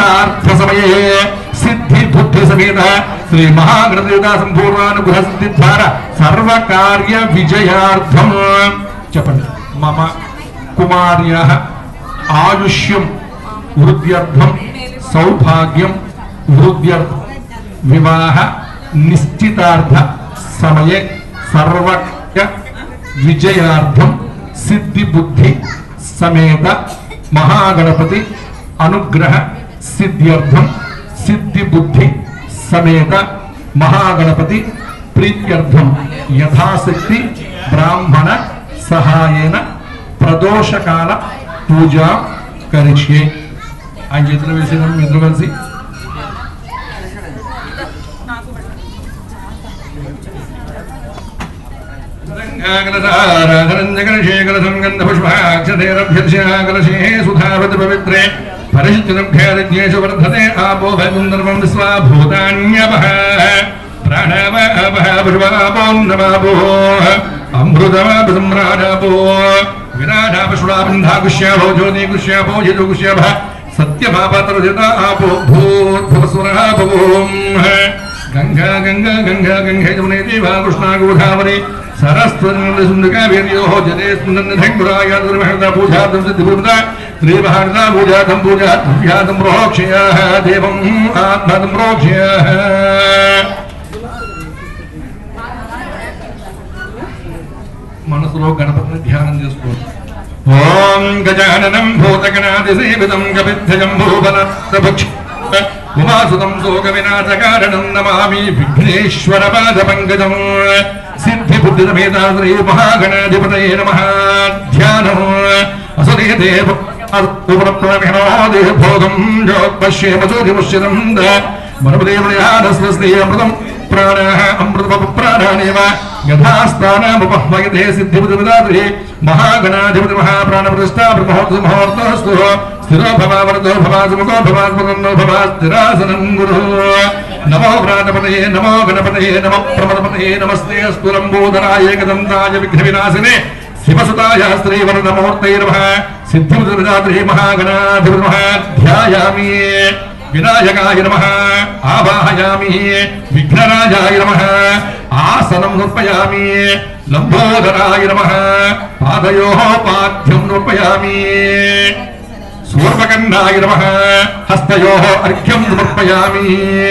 పురుషార్థ సమయే సిద్ధి బుద్ధి సమేత శ్రీ మహాగణదేవతా సంపూర్ణానుగ్రహ సిద్ధి ద్వారా సర్వకార్య విజయార్థం చెప్పండి మమ కుమార్య ఆయుష్యం వృద్ధ్యర్థం సౌభాగ్యం వృద్ధ్యర్థం వివాహ నిశ్చితార్థ సమయే సర్వజ్ఞ విజయార్థం సిద్ధి బుద్ధి సమేత మహాగణపతి అనుగ్రహ సిద్ధ్యర్థం సిద్ధి బుద్ధి సమేత మహాగణపతి ప్రీత్యర్థం యథాశక్తి బ్రాహ్మణ సహాయేన ప్రదోషకాల పూజ కరిష్యే ఆయన చేతులు వేసేదాం మీ ఇద్దరు కలిసి పుష్పాక్షేరభ్యర్షే పరిశుద్ధేషు వర్ధతే ఆపో భూందర్వం విశ్వాభూతాన్యపః ప్రాణవాపః పుష్పాపోన్నమాపో అమృతమాప సమ్రాడాపో విరాటాపశుడాబంధాకుష్యాభో జ్యోతికుష్యాభో యజుకుష్యాభ సత్యమాపతరుజత ఆపో భూర్భువస్వరः భూం గంగా గంగా గంగా గంగే జమునే దేవా కృష్ణా గోదావరి సరస్వతి సుందగా వీర్యో జనే స్మందనధంగురాయ దుర్మహద పూజాతం సిద్ధిభూత శ్రీమహారద పూజాతం పూజాతం వ్యాతం ప్రోక్షయ దేవం ఆత్మతం ప్రోక్షయ మనసులో గణపతిని ధ్యానం చేసుకోండి ఓం గజాననం భూతగణాది సేవితం కపిధ్యజం భూబలభక్ష ఉమాసుతం శోక వినాశకారణం నమామి విఘ్నేశ్వర పాద పంకజం సిద్ధి బుద్ధి సమేత శ్రీ మహాగణాధిపతయే నమ ధ్యానం అసదే దేవ భోగం పశ్యేమచోదిముశ్చితం మనమదేవయానస్వస్తి అమృతం ప్రాణాః అమృతప ప్రాణానేవ యథాస్థానముపహ్వయతే సిద్ధిబుద్ధివిదాత్రి మహాగణాధిపతి మహాప్రాణప్రతిష్ఠా బ్రహ్మోత్సవ మహోర్తస్తు స్థిరో భవావర్తో భవాసుముఖో భవాస్మరన్నో భవా స్థిరాసనం గురు నమో ప్రాణపతయే నమో గణపతయే నమ ప్రమదపతయే నమస్తే స్థూలంబోధరాయ ఏకదంతాయ విఘ్న వినాశినే శివసుతాయ శ్రీవరదమూర్తై నమ సిద్ధిబుద్ధివిదాత్రి మహాగణాధిపతి నమ ధ్యాయామి వినాయకాయ నమ ఆవాహయామి విఘ్నరాజాయ నమ ఆసనం నృపయామి లంబోదరాయ నమ పాదయో పాద్యం నృపయామి సూర్పకండాయ నమ హస్తయో అర్ఘ్యం సమర్పయామి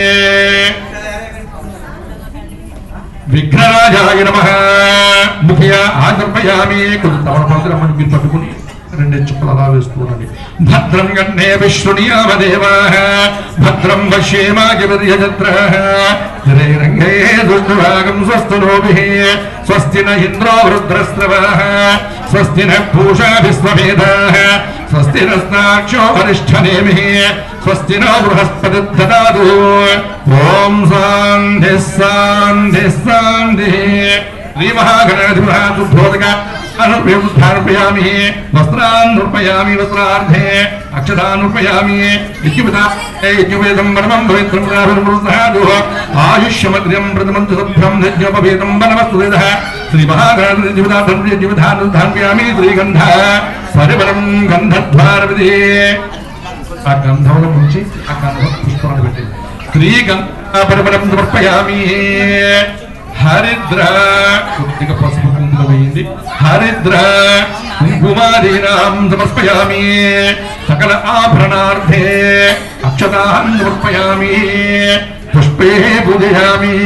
విఘ్నరాజాయ నమ ముఖియ ఆదర్పయామి కొంచెం తమలపాత్ర మనం మీరు పట్టుకుని రెండు చుక్కలు అలా వేస్తున్నాను భద్రం గణే విష్ణునియామదేవా భద్రం పశ్యేమాగివర్యజత్ర రంగే దుష్టుభాగం స్వస్థనోభి స్వస్తి న ఇంద్రో వృద్రస్రవా స్వస్తి న భూషాభిస్వభేదా స్వస్తి నస్తాక్షో వరిష్ఠనేమి స్వస్తి నో బృహస్పతి దదాతు ఓం శాంతి శాంతి శాంతి శ్రీమహాగణాధిపతిభోదక అనుర్పయామి వస్త్రాన్ నృపయామి వస్త్రార్థే అక్షతానుర్పయామి ఇత్యుపేదం పరమం పవిత్రం ఆయుష్యమగ్ర్యం ప్రథమం శుభ్రం యజ్ఞోపవేదం వనమస్తు శ్రీ మహాగణాధిపతాన్యామి శ్రీగంధ పరిమళం గంధద్వారవిధి ఆ గంధంలో ముంచి ఆ గంధం పుష్పాలు పెట్టింది శ్రీగంధ పరిమళం సమర్పయామి హరిద్ర కొద్దిగా పసుపు కుంకుమ వేయింది హరిద్ర కుంకుమాదీనాం సమర్పయామి సకల ఆభరణార్థే అక్షతాన్ సమర్పయామి పుష్పే పూజయామి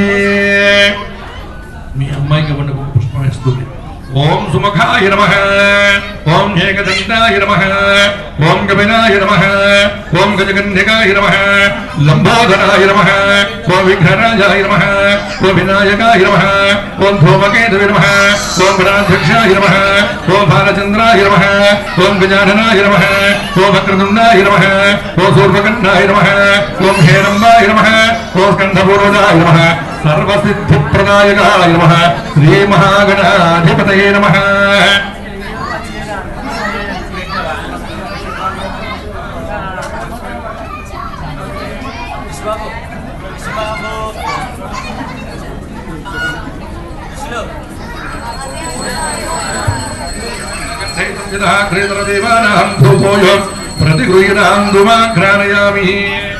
మీ అమ్మాయికి ఇవ్వండి ఒక పుష్పం వేస్తుంది ఓం సుముఖాయ నమ ఓం ఏకదంతాయ నమ ఓం గవినాయ నమ ఓం గజగన్యకాయ నమ లంబోదరాయ నమ ఓం విఘ్నరాజాయ నమ ఓం వినాయకాయ నమ ఓం ధూమకేతవి నమ ఓం గణాధ్యక్షాయ నమ ఓం బాలచంద్రాయ నమ ఓం గజాననాయ నమ ఓం వక్రతుండాయ నమ ఓం సూర్పకన్నాయ నమ ఓం హేరంబాయ నమ ఓం స్కంధపూర్వజాయ నమ సర్వసిద్ధిప్రదాయకాయ నమ శ్రీమహాగణాధిపతయే నమ దేవానాం ధూపోయో प्रतिगृह्णान्दुमाघ्राणयामि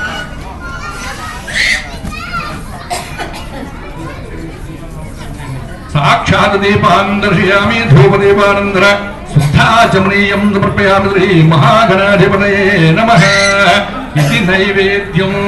साक्षात् दीपान् दर्शयामि धूपदीपानन्दर शुद्धाचमनीयं समर्पयामि श्री महागणाधिपतये नमः इति नैवेद्यम्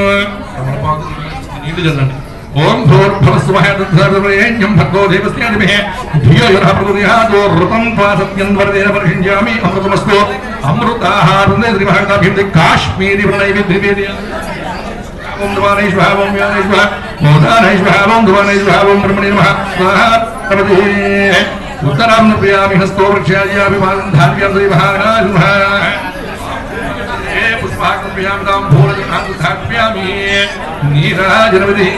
నీళ్లు చల్లండి ఓం భూర్భవస్వహ తత్సర్వరేణ్యం భర్గో దేవస్య అధిమహే ధియో యః ప్రచోదయాదో ఋతం త్వా సత్యం వరదేన పరిషించామి అమృతమస్తు అమృతాహారం శ్రీ మహాకాభ్యం కాశ్మీరి ప్రణైవేద్యవేద్య ఓం ధ్వానైశ్వహ ఓం వ్యానైశ్వహ మోదానైశ్వహ ఓం ధ్వానైశ్వహ ఓం బ్రహ్మణే నమః స్వాహా ప్రపదే ఉత్తరాం నృపయామి హస్తో వృక్షాయాభిమానం ధార్మ్యం శ్రీ మహారాజ పుష్పాకృప్యామి తాం భూరజామి నీరాజనవతి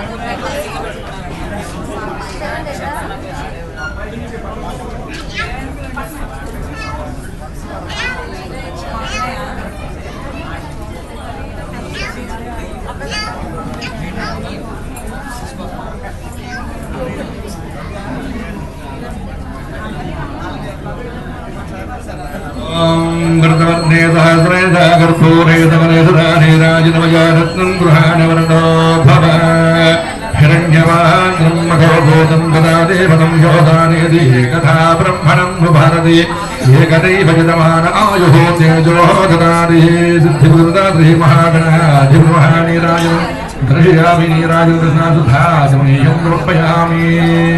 మృతవర్ణే సహస్రేధ గర్భోరే సమనేధరానే రాజనమయారత్నం గృహాణవరణో భవ హిరణ్యవాహనం మఘోభూతం తదా దేవతం యోధానేది కథా బ్రహ్మణం భారతి ఏకదైవ జతమాన ఆయుః తేజో దదాది సిద్ధిర్దాద్రి మహాగణాధిర్మహాని రాజనం దర్శయామి నీరాజన కృష్ణాసుధాజమనీయం సమర్పయామి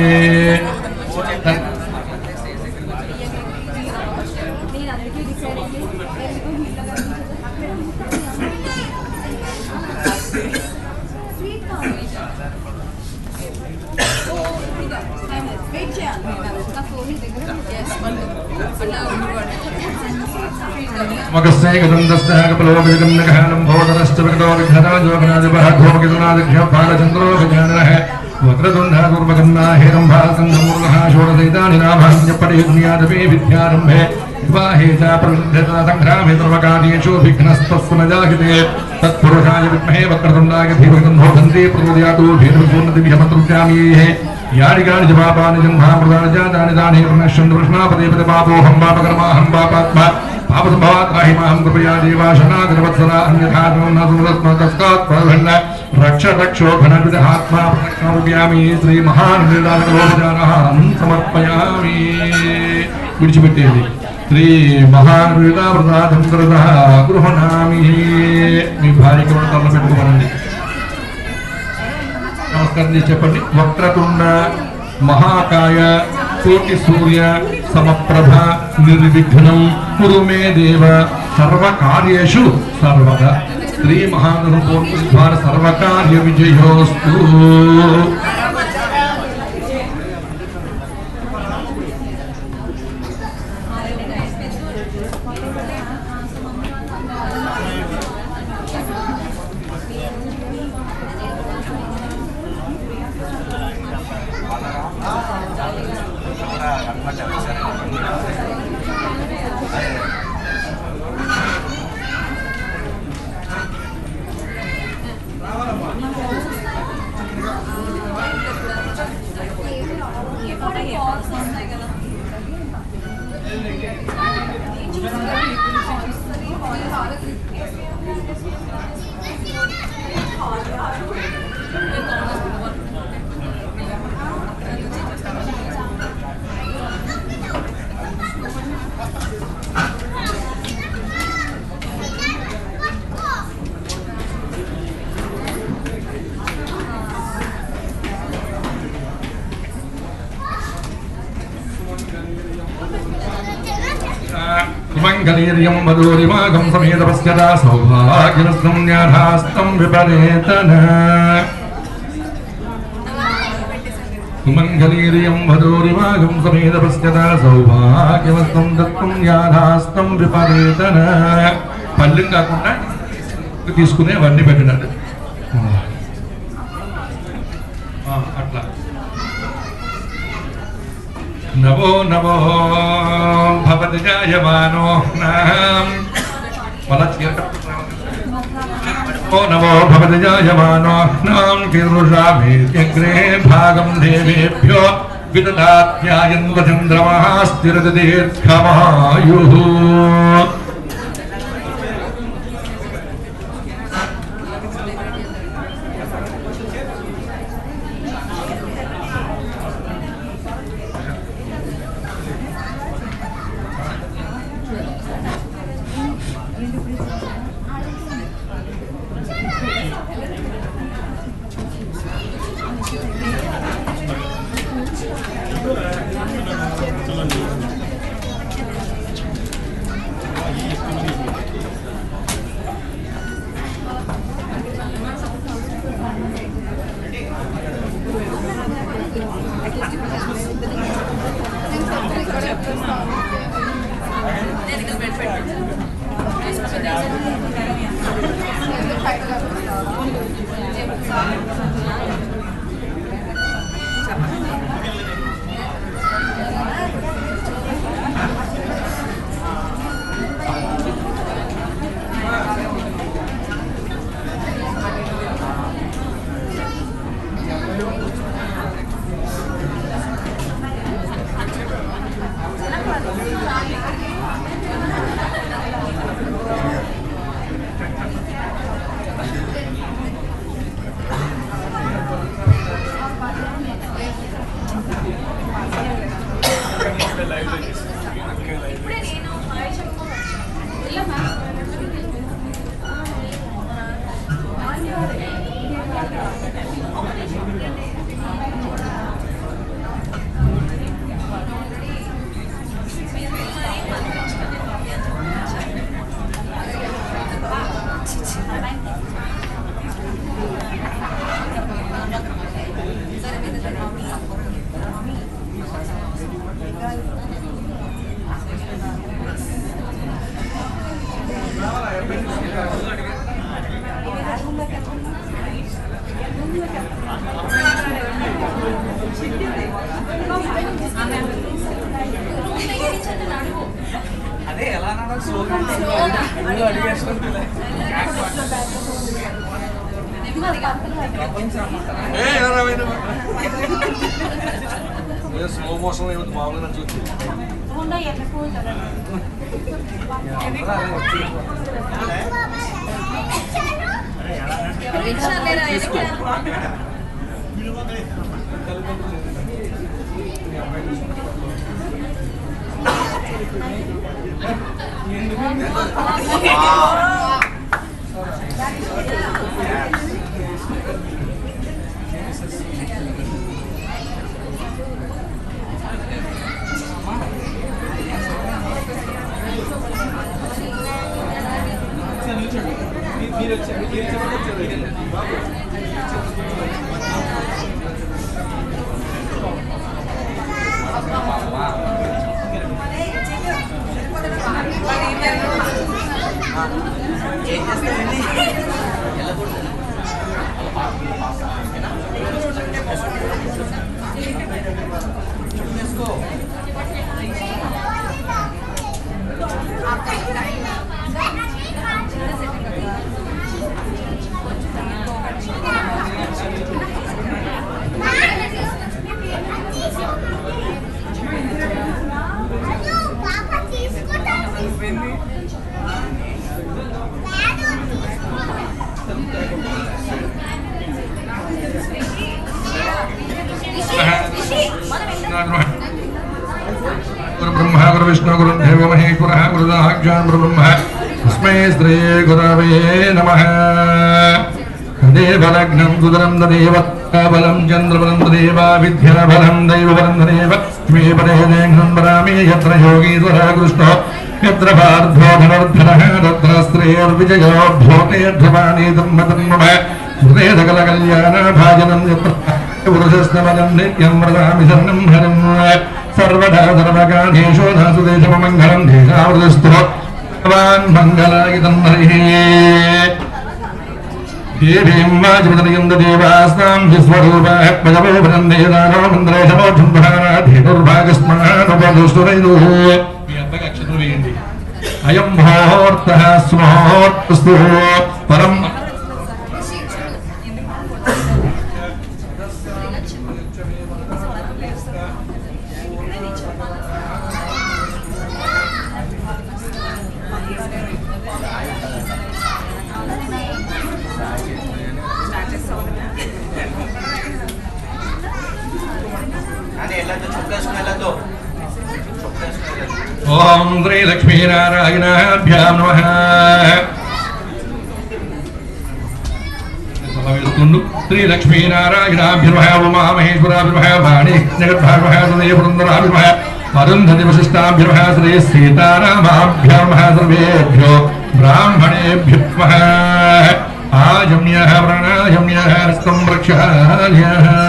నేను అందరికీ డిసైడ్ అయ్యి ఎందుకు మీలో స్వీట్ వెయిట్ చేయాలి నా ఫోన్ దగ్గర మగస్సైకదందస్తకపలోకజగన్నగహానం భోదరశ్చ వికటో విఘ్నరాజోగనాదిపః ధూమకితునాదిఘ్య బాలచంద్రో గజాననః వక్రదుండాదుర్మగన్నా హేరంభాసంగమూర్ణः షోడశైతాని నాభాన్యపడే దునియాదపే విద్యారంభే వివాహే చ ప్రవృద్ధతా సంగ్రామే సర్వకార్యేషు విఘ్నస్తస్సు న జాయతే తత్పురుషాయ విద్మహే వక్రతుండాయ ధీమహితం భోధంతే ప్రచోదయాతు భేదవిపూర్ణదివ్యమంత్రుజామీः యాని కాని చ పాపాని జన్మామృతాని జాతాని దాని ప్రణశ్యంతు కృష్ణాపదే పదే పాపోహం పాపకర్మాహం పాపాత్మ పాపసంభవాత్ రాహిమాహం కృపయా దేవా శనాగరవత్సల అన్యథా తస్మాత్ ప్రధన్న రక్ష రక్షో ఘనవిదహాత్మా ప్రదక్షిణామి శ్రీ మహానిర్దానకలోపచారం సమర్పయామి విడిచిపెట్టేది శ్రీ మహానిర్దావృతాధం గృహణామి మీ భార్యకి కూడా తల్ల పెట్టుకోమనండి నమస్కారం చేసి చెప్పండి వక్రతుండ మహాకాయ కోటి సూర్య సమప్రభ నిర్విఘ్నం కురు మే దేవ సర్వకార్యేషు సర్వదా శ్రీ మహాగణపోర్పు ద్వారా సర్వకార్య విజయోస్తు మంగళీర్యం వదూరిమాగం సమేతపస్యదా సౌభాగ్యరస్తం న్యాధాస్తం విపరేతన సుమంగళీర్యం వదూరిమాగం సమేతపస్యదా సౌభాగ్యవస్తం దత్తం న్యాధాస్తం విపరేతన పల్లెం కాకుండా తీసుకునే అవన్నీ పెట్టినాడు ఆ, అట్లా నవో నవో భవతి జాయమానో నాం ఓ నమో భవతి జాయమానో నాం కీర్షాభేత్యగ్రే భాగం దేవేభ్యో విదదాత్యాయన్వ చంద్రమః స్థిరతి దీర్ఘమాయుః ఇప్పుడే నేను హాయ్ చెప్పుకోవచ్చు వెళ్ళమ్మా అదే ఎలా అన్నాడో స్లోగా ముందు అడిగేసుకుంటే స్లో మోషన్ ఏమిటి మామూలుగా చూసి మీరు వచ్చారు మీరు చెప్పండి ఏం చేస్తారండి గురు బ్రహ్మ గురు విష్ణు గురు దేవ మహేశ్వర గురుదాక్షాన్ గురు బ్రహ్మ తస్మై శ్రీ గురవే నమ దేవలగ్నం సుదరం దదేవ బలం చంద్రబలం దదేవ విద్యాబలం దైవబలం దదేవ మే పరేదేఘ్నం వరామి యత్ర యోగీశ్వర కృష్ణో యత్ర పార్థో ధనుర్ధరః తత్ర శ్రేయోర్విజయోభ్యోతేర్ధ్రువాణి ధర్మధర్మమ హృదయసకల కళ్యాణ భాజనం యత్ర పురుషస్తమలం నిత్యం వ్రతామి శరణం హరం సర్వదా సర్వకార్యేషు దాసు దేశమమంగళం దేశావృతస్థో భగవాన్ మంగళాయుధం హరిః దేవీం వాజమదనయం దేవాస్తాం విశ్వరూపాః పదవో బ్రహ్మేదానో మంత్రేషమోక్షం ధీరుర్భాగస్మానుపదుస్తురైదు మీ అబ్బకి అక్షరం వేయండి అయం ముహూర్తః స్ముహూర్తస్తు పరం అని వెళ్ళొద్దు చుట్టేసుకుని వెళ్ళొద్దు చుట్టేసుకుని వెళ్ళొద్దు ఓం శ్రీ లక్ష్మీనారాయణాభ్యాం నమ వెళ్తుండు శ్రీ లక్ష్మీనారాయణాభ్యుర్మ ఉమామహేశ్వరాభ్యుర్మ వాణి జగద్భార్మ సుదయ బృందరాభ్యుర్మ అరుంధతి వశిష్టాభ్యుర్మ శ్రీ సీతారామాభ్యాం సర్వేభ్యో బ్రాహ్మణేభ్యుత్మ ఆజమ్య ప్రాణాజమ్య హస్తం ప్రక్షాళ్య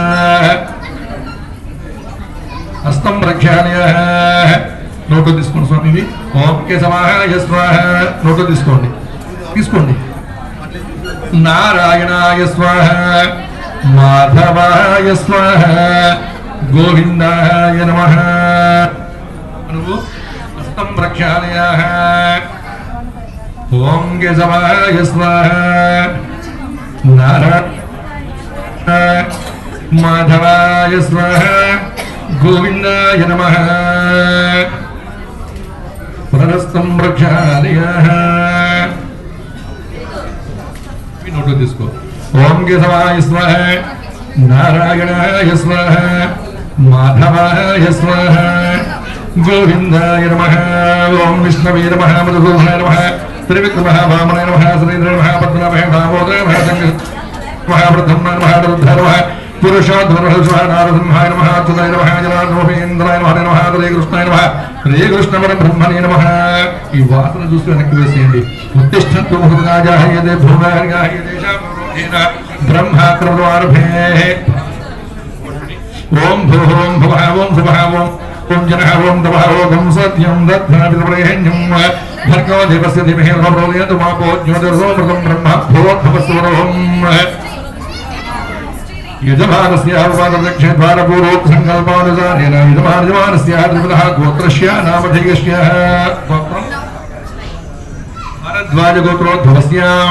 హస్తం ప్రక్షాళ్య నోటు తీసుకోండి స్వామి ఇవి ఓంకే సమాహాయ స్వాహ నోటు తీసుకోండి తీసుకోండి నారాయణాయ స్వాహ మాధవాయ స్వాహ గోవిందాయ నమ నువ్వు హస్తం ప్రక్షాళయ ఓం కేశవాయ స్వాహ నారాయణ మాధవాయ స్వాహ గోవిందాయ నమ పునరస్తం ప్రక్షాళయ ఈ నోటు తీసుకో ఓం కేశవాయ స్వాహ నారాయణాయ స్వాహ మాధవాయ స్వాహ గోవిందాయ నమ ఓం విష్ణవే నమ మధుసూదనాయ నమ త్రివిక్రమ వామనాయ నమ శ్రీధర నమ పద్మనాభ దామోదర నమ సంగ మహాప్రథమ నమ రుద్ర నమ పురుషోద్వరహస్వాయ నారసింహాయ నమ అచ్యుతాయ నమ జనార్దోపేంద్రాయ నమ హరే నమ హరే కృష్ణాయ నమ హరే కృష్ణ పర బ్రహ్మణే నమ ఈ వాసన చూసి వెనక్కి వేసేయండి ఉత్తిష్టంతు ముహుర్గాజాహ్యతే భూగార్గాహ్యదేశామృతేన బ్రహ్మాక్రమణార్భే ఓం భూః ఓం భువః ఓం శుభః ఓం ఓం జనః ఓం తపః ఓం సత్యం దద్ధనపితప్రేహ్యం భర్గో దేవస్య ధీమహి ప్రచోదయాత్ మాపో జ్యోతిర్సోమృతం బ్రహ్మ భూర్భవస్వరోహం యజమానస్య ఉపాదక్షే ద్వారపూర్వోక్ సంకల్పానుసారేణ యజమాన యజమానస్య త్రిపదః గోత్రస్య నామధేయస్య గోత్రం భారద్వాజ గోత్రోద్భవస్యాం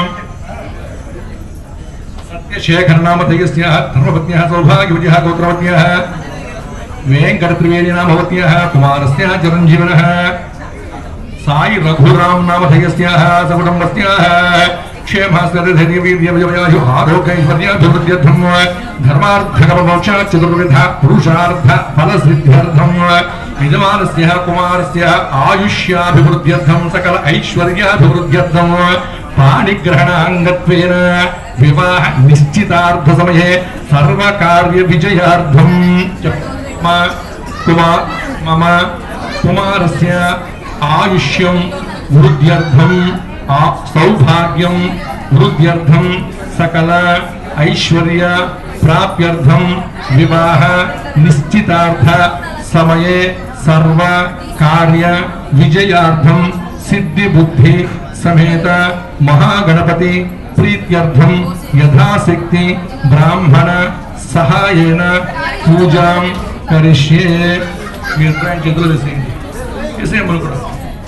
సత్యశేఖర నామధేయస్య ధర్మపత్న్యः సౌభాగ్యవత్యः గోత్రవత్యः वेङ्कटत्रिवेणी नामवत्याः कुमारस्य चिरञ्जीविनः साई रघुराम नामधेयस्याः सकुटुम्बस्याः क्षेमास्करधैर्यवीर्यवयायु आरोग्यैश्वर्याभिवृद्ध्यर्थम् धर्मार्थकमोक्षात् चतुर्विधा पुरुषार्थ फलसिद्ध्यर्थम् यजमानस्य कुमारस्य आयुष्याभिवृद्ध्यर्थम् सकल ऐश्वर्याभिवृद्ध्यर्थम् पाणिग्रहणाङ्गत्वेन विवाह निश्चितार्थसमये सर्वकार्यविजयार्थम् मम कुमार मम कुमारस्य आयुष्यं वृद्ध्यर्थम् आ- सौभाग्यं वृद्ध्यर्थं सकल ऐश्वर्य प्राप्त्यर्थं विवाह निश्चितार्थ समये सर्व कार्य विजयार्थं सिद्धि बुद्धि समेत महागणपति प्रीत्यर्थं यथाशक्ति ब्राह्मण సహాయేన పూజాం కరిష్యే మీరు డ్రాయింగ్ చేతులు వేసేయండి వేసేయమ్మలు కూడా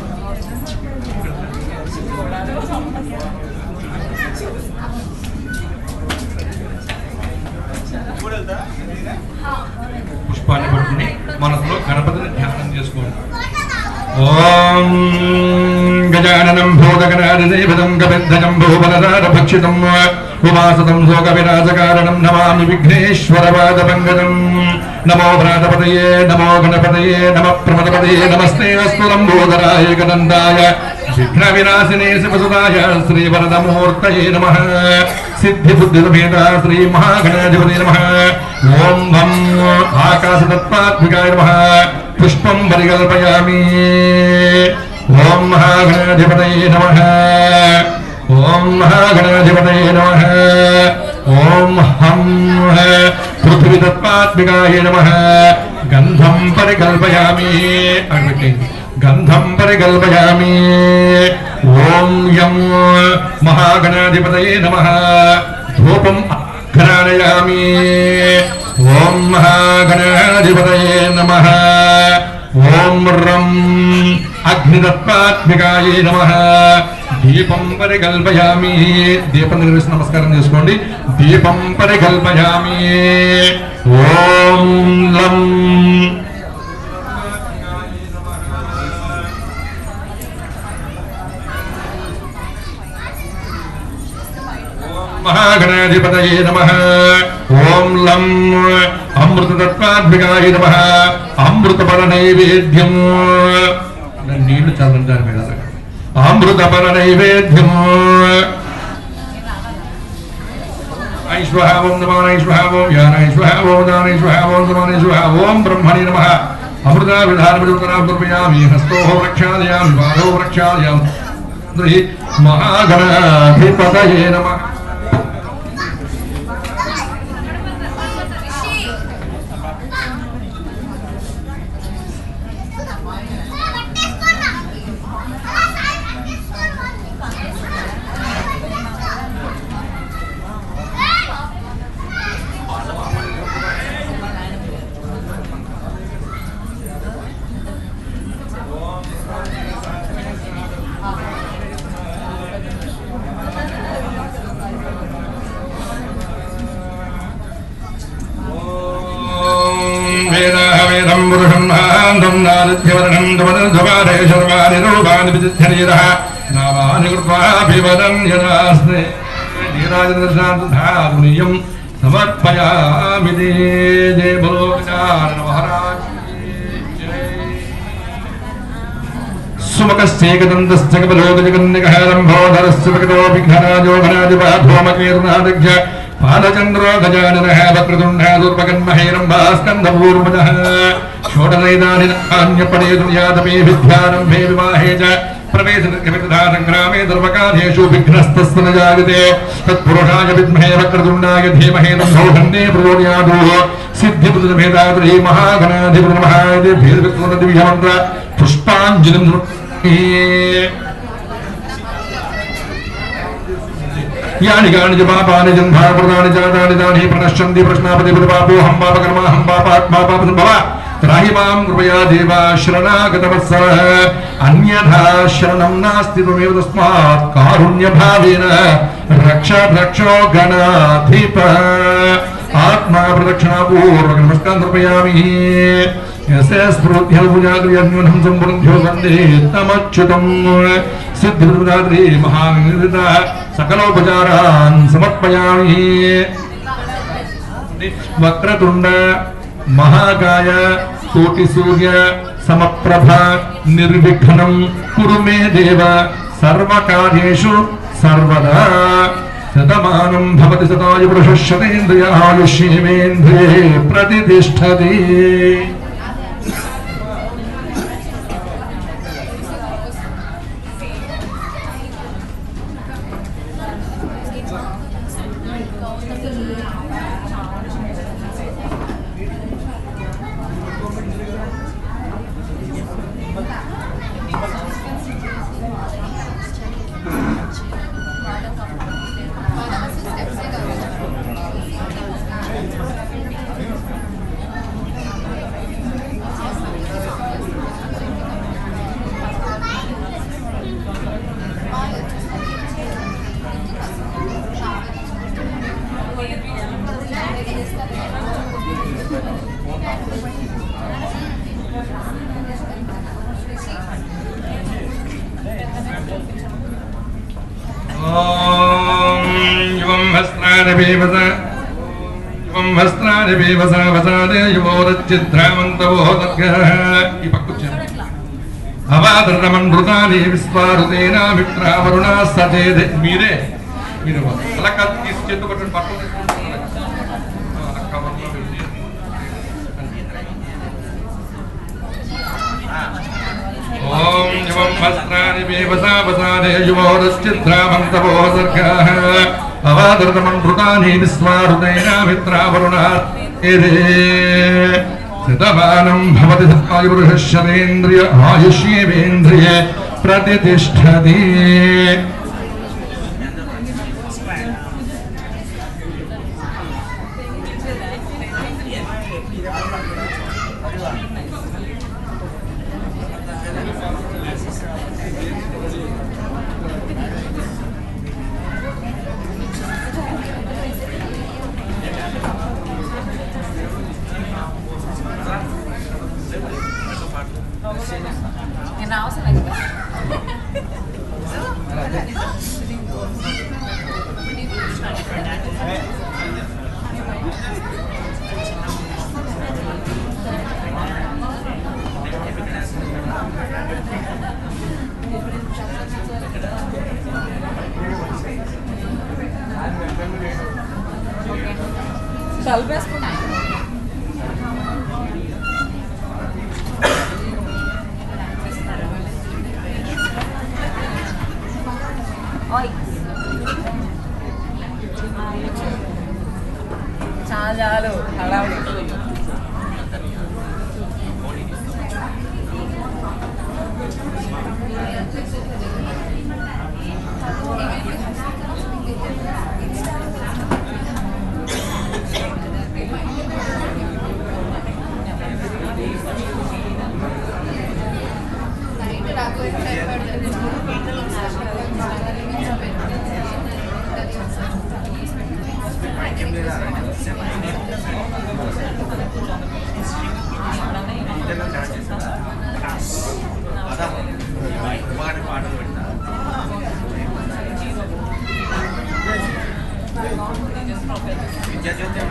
పుష్పాన్ని పట్టుకుని మనసులో గణపతిని ధ్యానం చేసుకోండి ఓం గజాననం భూతగణాదిదేవతం కపిద్ధజం భూబలరారభక్షితం ఉమాసతం శోక వినాశకారణం నమామి విఘ్నేశ్వరపాదపంకజం నమో భ్రాతపతయే నమో గణపతయే నమ ప్రమదపతయే నమస్తే అస్తు లంబోదరాయ గదండాయ విఘ్న వినాశినే శివసుదాయ శ్రీ వరదమూర్తయే నమ సిద్ధి బుద్ధి సమేత శ్రీ మహాగణాధిపతి నమ ఓం వం ఆకాశతత్వాత్మికాయ నమ పుష్పం పరికల్పయామి ఓం మహాగణాధిపతయే నమ ఓం మహాగణాధిపతయే నమ ఓం హం పృథ్వీతత్వాత్మికాయ నమ గంధం పరికల్పయామి అక్కడ గంధం పరికల్పయామి ఓం యం మహాగణాధిపతయే నమ ధూపం ఘ్రాణయామి ఓం మహాగణాధిపతయే నమ ఓం రం అగ్నిదత్వాత్మికాయే నమ దీపం పరికల్పయామి దీపం నిర్వేసి నమస్కారం చేసుకోండి దీపం పరికల్పయామి ఓం లం మహాగణాధిపతయే నమ ఓం లం అమృతతత్వాత్మికాయ నమ అమృతపర నైవేద్యం దాని నీళ్లు చల్లండి దాని మీద అమృతపర నైవేద్యం ఐశ్వహావం నమానైశ్వహావం యానైశ్వహావం దానైశ్వహావం సమానైశ్వహ ఓం బ్రహ్మణి నమ అమృత విధానమిడుతరామి హస్తో రక్షాలయామి పాదో రక్షాలయామి మహాగణాధిపతయే నమ వేదాహవేదం పురుషం మహాంతం నాదిత్యవర్ణం ధ్రువనిర్ధ్వారే సర్వాణి రూపాన్ని విదిధ్యరీరः నామాని కృత్వాభివదం యదాస్తే నీరాజదర్శాంతధాతునియం సమర్పయామి దే జయ బలో గజానన మహారాజ్ కీ జై. సుమకశ్చేకదంతశ్చ కపలోకజగన్నికహారంభోధరస్య ప్రకటో విఘ్నరాజో ఘనాధిపాధోమకేర్నాదగ్జ పాదచంద్రో గజాననః వక్రతుండः దుర్భగన్మహేరంభా స్కందపూర్వజः షోడశైదానినాన్యపడే దుర్యాతమే విద్యారంభే వివాహే చ ప్రవేశనిర్గమితథా సంగ్రామే ధర్మకార్యేషు విఘ్నస్తస్న జాయతే తత్పురుషాయ విద్మహే వక్రతుండాయ ధీమహే నందౌఢన్నే ప్రచోదయాదు సిద్ధిపురుషభేదాద్రీ మహాగణాధిపతి మహాదే భేదవిక్రమ దివ్యమంత్ర పుష్పాంజలిం యాని కాని చ పాపాని జన్మాప్రదాని జాతాని దాని ప్రణశ్యంతి ప్రశ్నాపతి పాపో హం పాపకర్మ హం పాపాత్మా పాప సంభవ త్రాహి మాం కృపయా దేవా శరణాగతవత్సర అన్యథా శరణం నాస్తి త్వమేవ తస్మాత్ కారుణ్యభావేన రక్ష రక్షో గణాధిప ఆత్మా ప్రదక్షిణాపూర్వక నమస్కారం సమర్పయామి యశస్ఫృత్యల్పుజాగ్ర్యన్యూనం సంపృంధ్యో వందే తమచ్యుతం సిద్ధిదాద్రి మహానిర్ద సకలోపచారాన్ సమర్పయామి వక్రతుండ మహాకాయ కోటి సూర్య సమప్రభ నిర్విఘ్నం కురు మే దేవ సర్వకార్యేషు సర్వదా శతమానం భవతి శతాయు పురుష శతేంద్రియ ఆయుష్యేమేంద్రియే ప్రతిష్టతి ఓం యువం హస్త్రారవేవస యువం హస్త్రారవేవస వసాదే యువోరచిద్రామంతవో తద్గః ఈ పక్కొచ్చాను అవాదరమన్మృతాని విస్వారుతేనామిత్రావరుణా సచేదే మీరే మీరు అలా కాదు తీసి చేతు పట్టుకుని పట్టు ఓం యువం వస్త్రాని వేవసా వసాదే యువోరశ్చిద్రామంతవో సర్గాః అవాదరమన్మృతాని విస్వారుతేనామిత్రావరుణా ఏదే శతమానం భవతి సత్వాయుపురుషేంద్రియ ఆయుష్యేంద్రియ ప్రతిష్టతి నేను అవసరం లేదు కలిపేసుకున్నా ఓయ్ చాలా చాలు హడావుడి పాటలు పెట్టా విద్యా జ్యోతి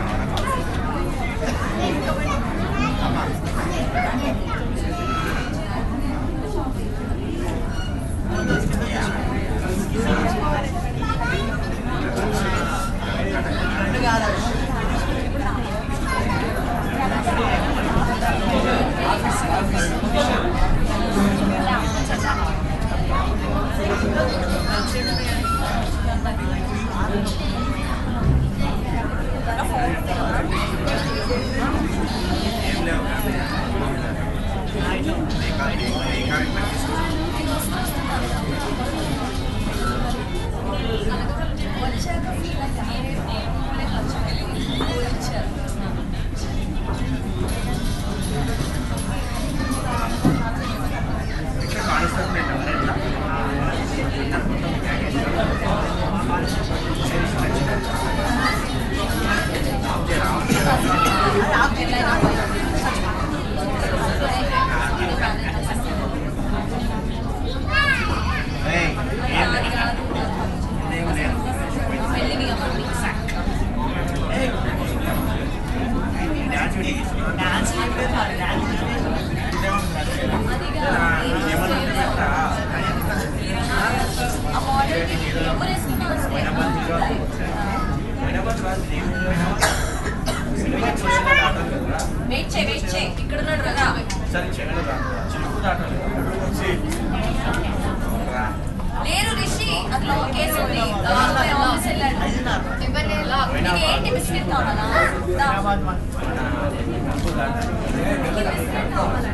ఏం లేవు వచ్చాక ఫీల్ వచ్చారు ఇక్కడ కానిస్తారు ఎట్లా ఏయ్, ఏం లేదు. ఏం లేదు. పెళ్ళిని అవ్వండి ఏయ్. డాన్స్ వీడియో తీసి. ఆ మోడల్ ఎవరేసుకున్నారు హైదరాబాద్ రాజు వెయిట్ చేయి వెయిట్ చేయి ఇక్కడ ఉన్నాడు కదా సరే చెగలు రా చిలుకు దాటాలి రా లేరు రిషి అందులో ఒక కేసు ఉంది ఆఫీస్ వెళ్ళాడు ఇవ్వలేదు నీకు ఏంటి బిస్కెట్ కావాలా దా. నీకు బిస్కెట్ కావాలా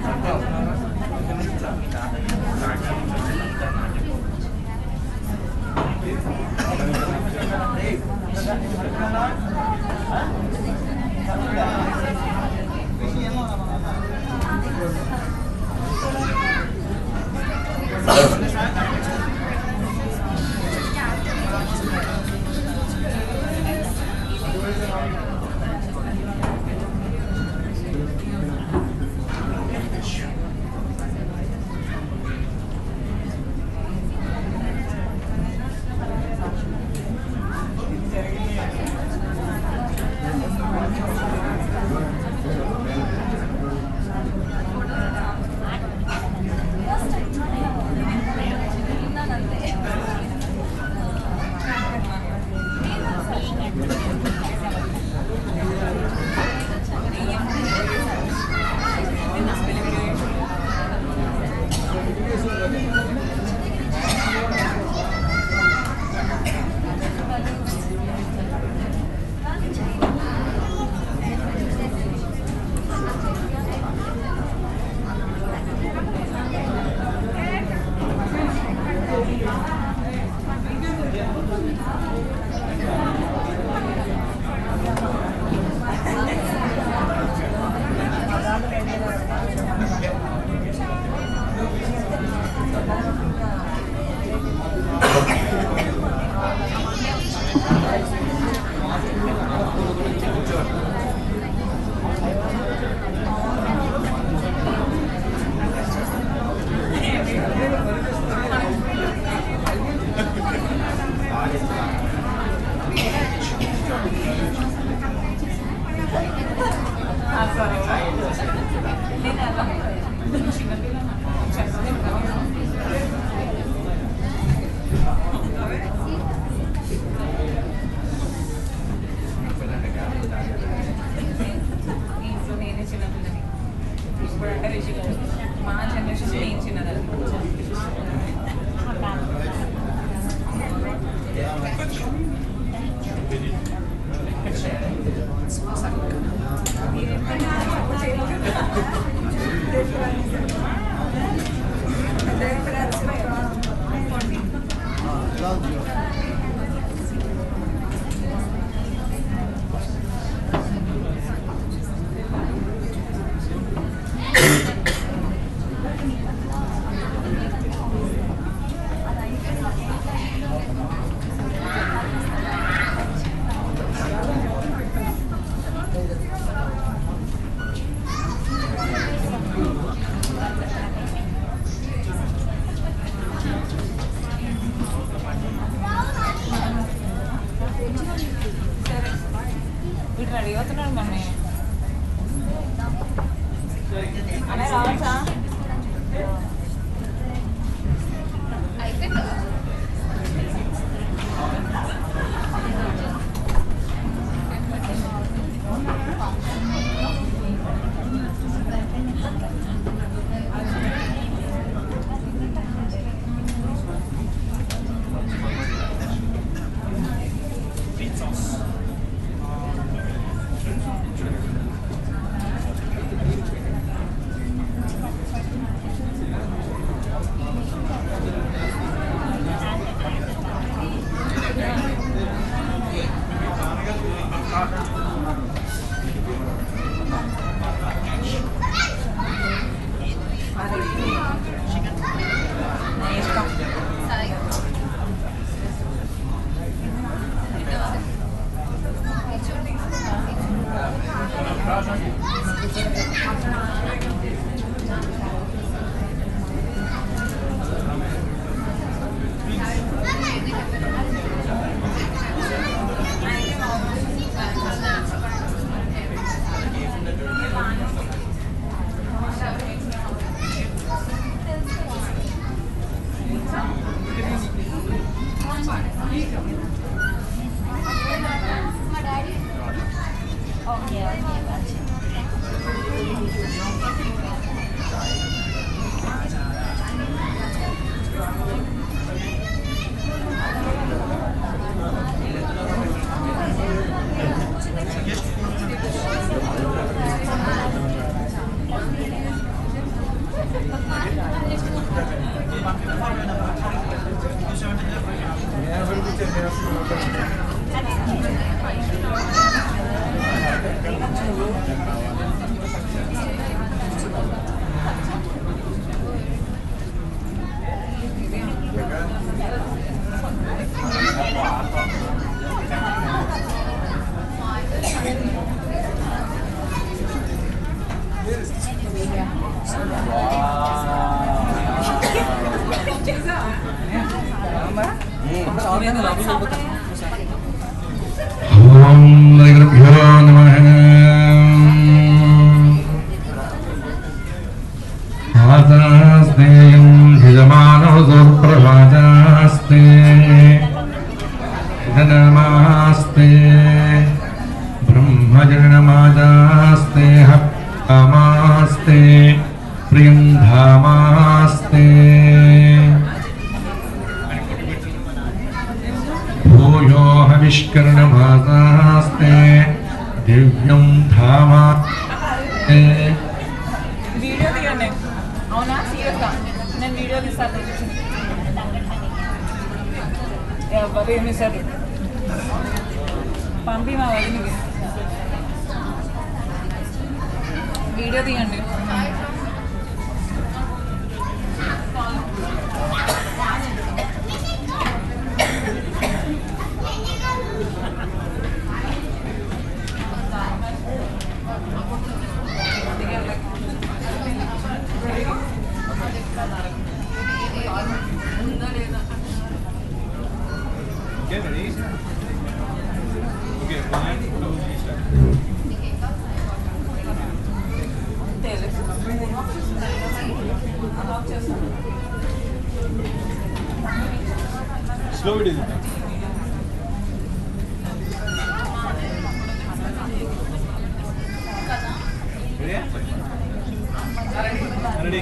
ఇంట్లో నేనే చిన్నపిల్లని ఇప్పుడు అంటే రిషి గారు మా జనరేషన్ నేను చిన్నదాన్ని వీడు రెడీ అవుతున్నాడు మొన్న అనే రావచ్చా అయిపోయిందా నా ఇష్టం సరే మా డాడీ ఓకే ఓకే మంచిది ఓం గురుభ్యో నమః ఆదాస్తేయం యజమానో సుప్రభాజాస్తే ధనమాస్తే బ్రహ్మజనమాజాస్తే హమాస్తే ప్రియం ధామాస్తే భూయో హవిష్కరణమాసాస్తే దివ్యం ధామా వీడియో తీయండి అవునా సీరియస్గా నేను వీడియో తీస్తాను ఎవరు ఏమి ఇస్తారు పంపి మా వదిలికి వీడియో తీయండి తెలుసు అన్లాక్ చేస్తాను స్లో వీడియో రెడీ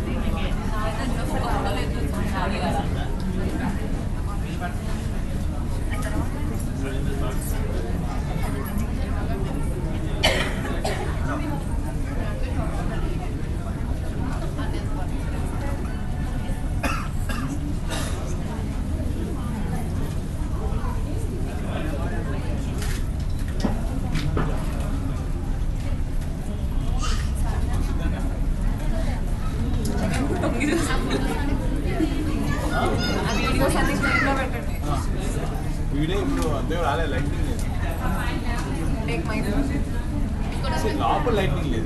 వీడియోస్ అన్ని స్క్రీన్లో పెట్టండి వీడియో ఇప్పుడు అంతే రాలే లైటింగ్ లేదు టేక్ మై అసలు లోపల లైటింగ్ లేదు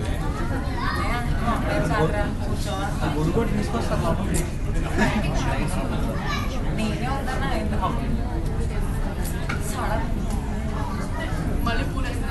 గురుగోటి తీసుకొస్తా లోపలికి నేనే ఉందన్నా ఎందుకు సడన్ మళ్ళీ పూలేస్తా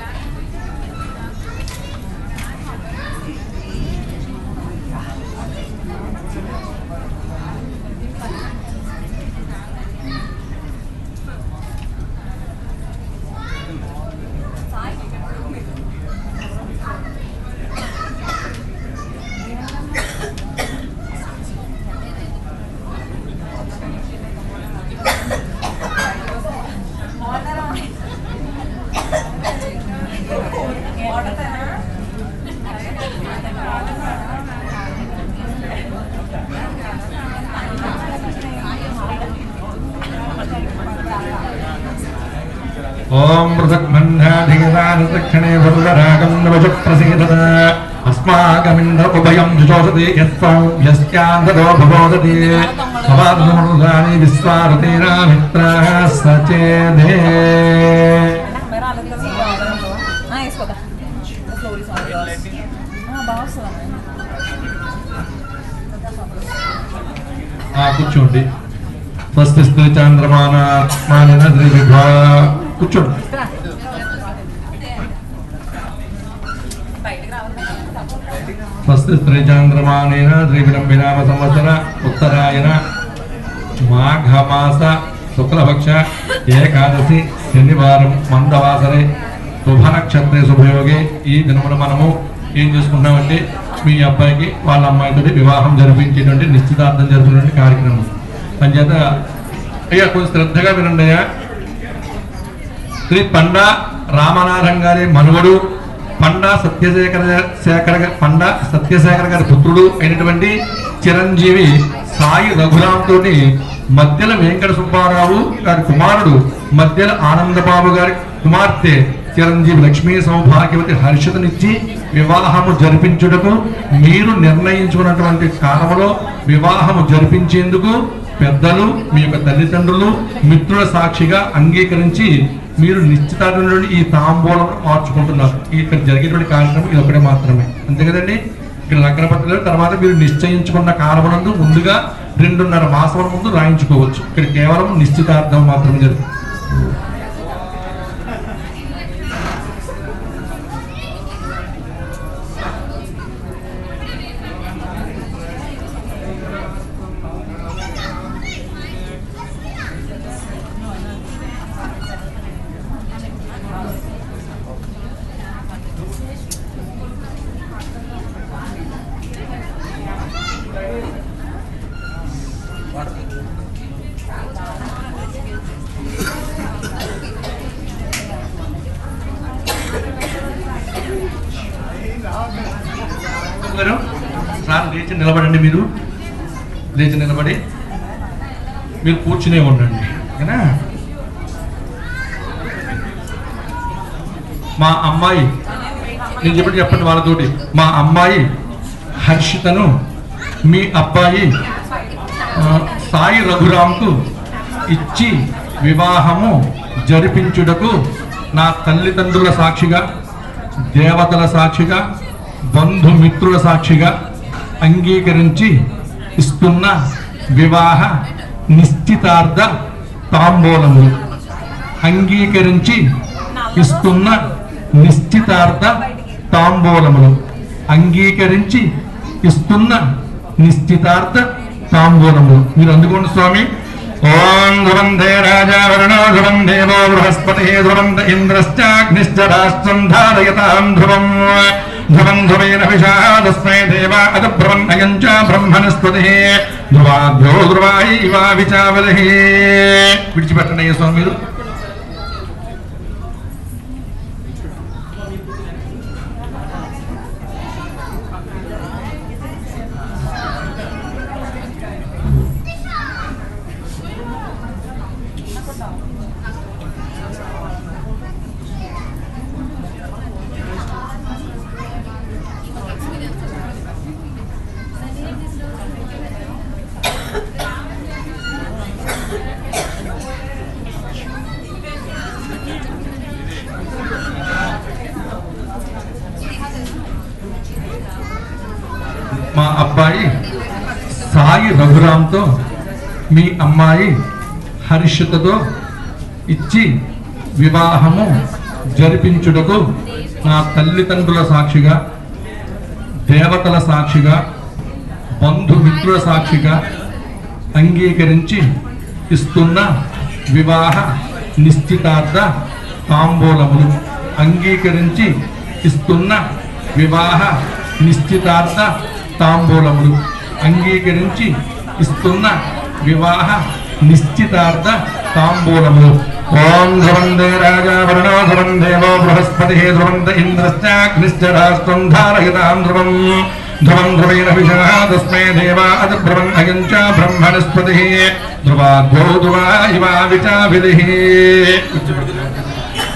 ఓం పృథగ్బంధాధిగతానుదక్షిణే వరుదరాగం నవశ ప్రసీదత అస్మాకమింద్ర ఉభయం జుజోషతి యస్వం యస్యాంధదో భవోదతి సవాదమృదాని విశ్వారతీరామిత్రాः సచేదే కెమెరా అలాగే కదా వేసుకోదా స్లోరీ సారీ బాగా వస్తుంది ఆ, కూర్చోండి ఫస్ట్ స్త్రీ చంద్రమాన మానిన ద్రివిభా కూర్చోండి బయటకు రావాలి ఫస్ట్ స్త్రీ చంద్రమానేన ద్రివిలంబినామ సంవత్సర ఉత్తరాయణ మాఘమాస శుక్లపక్ష ఏకాదశి శనివారం మందవాసరే శుభ నక్షత్రే శుభయోగి ఈ దినమున మనము ఏం చేసుకుంటామంటే మీ అబ్బాయికి వాళ్ళ అమ్మాయితో వివాహం జరిపించేటువంటి నిశ్చితార్థం జరుపుకునే కార్యక్రమం అంచేత అయ్యా కొంచెం శ్రద్ధగా వినండి అయ్యా శ్రీ పండా రామనాథం గారి మనువడు పండా సత్యశేఖర శేఖర పండ సత్యశేఖర గారి పుత్రుడు అయినటువంటి చిరంజీవి సాయి రఘురామ్ తోటి మధ్యల వెంకట సుబ్బారావు గారి కుమారుడు మధ్యల ఆనందబాబు గారి కుమార్తె చిరంజీవి లక్ష్మీ సౌభాగ్యవతి హర్షతనిచ్చి వివాహము జరిపించుటకు మీరు నిర్ణయించుకున్నటువంటి కాలంలో వివాహము జరిపించేందుకు పెద్దలు మీ యొక్క తల్లిదండ్రులు మిత్రుల సాక్షిగా అంగీకరించి మీరు నిశ్చితార్థం నుండి ఈ తాంబూలం మార్చుకుంటున్నారు ఈ ఇక్కడ జరిగేటువంటి కార్యక్రమం ఇది ఒకటే మాత్రమే అంతే కదండి ఇక్కడ లగ్న పత్రికలు తర్వాత మీరు నిశ్చయించుకున్న కాలమునందు ముందుగా రెండున్నర మాసముల ముందు రాయించుకోవచ్చు ఇక్కడ కేవలం నిశ్చితార్థం మాత్రమే జరుగుతుంది గారు సార్ లేచి నిలబడండి మీరు లేచి నిలబడి మీరు కూర్చునే ఉండండి ఓకేనా మా అమ్మాయి నేను చెప్పండి చెప్పండి వాళ్ళతోటి మా అమ్మాయి హర్షితను మీ అబ్బాయి ఆ, సాయి రఘురాంకు ఇచ్చి వివాహము జరిపించుటకు నా తల్లిదండ్రుల సాక్షిగా దేవతల సాక్షిగా బంధుమిత్రుల సాక్షిగా అంగీకరించి ఇస్తున్న వివాహ నిశ్చితార్థ తాంబూలములు అంగీకరించి ఇస్తున్న నిశ్చితార్థ తాంబూలములు అంగీకరించి ఇస్తున్న నిశ్చితార్థ తాంబూలములు మీరు అందుకోండి స్వామి ఓం ధ్రువందే రాజా వరుణో ధ్రువం దేవో బృహస్పతి ధ్రువంత ఇంద్రశ్చాగ్నిశ్చ రాష్ట్రం ధారయతాం ధ్రువం ధ్రువం ధ్రువేన విషా తస్మై దేవా అద బ్రవన్ అయం చ బ్రహ్మణస్పతి ధ్రువాభ్యో ధ్రువాయి ఇవా విచావలహి విడిచిపెట్టండి అయ్యా స్వామి మీరు మా అబ్బాయి సాయి రఘురామ్తో మీ అమ్మాయి హర్షితతో ఇచ్చి వివాహము జరిపించుటకు నా తల్లిదండ్రుల సాక్షిగా దేవతల సాక్షిగా బంధుమిత్రుల సాక్షిగా అంగీకరించి ఇస్తున్న వివాహ నిశ్చితార్థ తాంబూలములు అంగీకరించి ఇస్తున్న వివాహ నిశ్చితార్థ తాంబూలములు అంగీకరించి ఇస్తున్న వివాహ నిశ్చితార్థ తాంబూలములు ఓం ధ్రువందే రాజా వరుణో ధ్రువం దేవో బృహస్పతి ధ్రువంత ఇంద్రశ్చాగ్నిశ్చ రాష్ట్రం ధారయతాం ధ్రువం ధ్రువం ధ్రువేణ విషా తస్మై దేవా అద బ్రవన్ అయం చ బ్రహ్మణస్పతి ధ్రువాద్యో ధ్రువా ఇవా విచావిలిః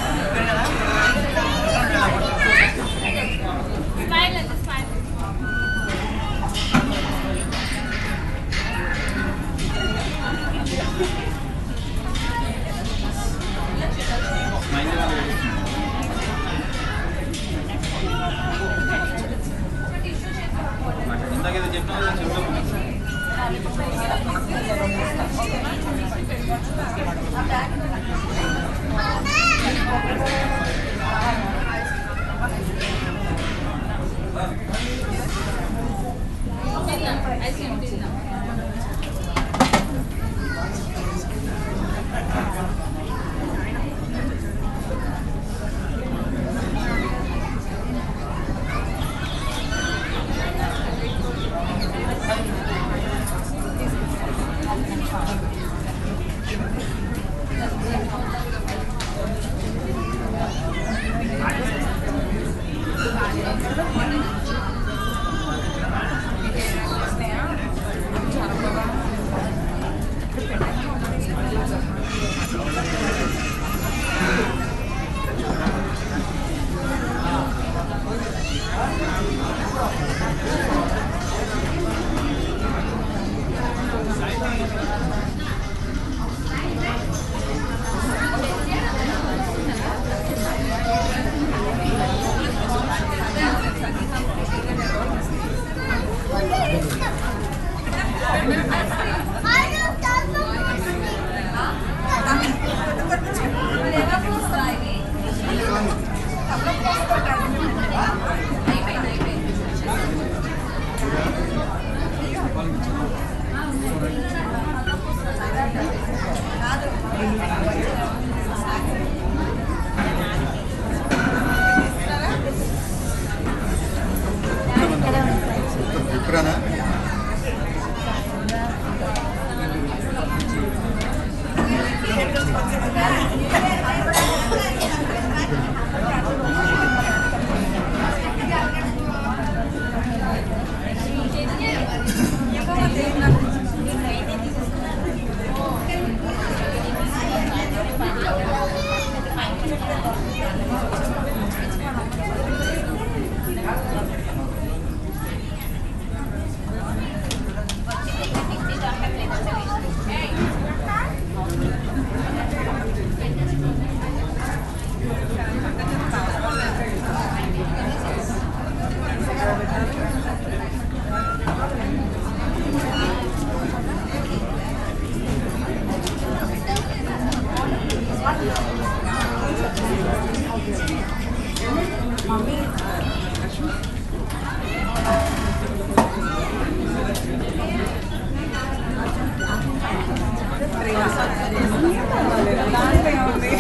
దాంట్లో ఏముంది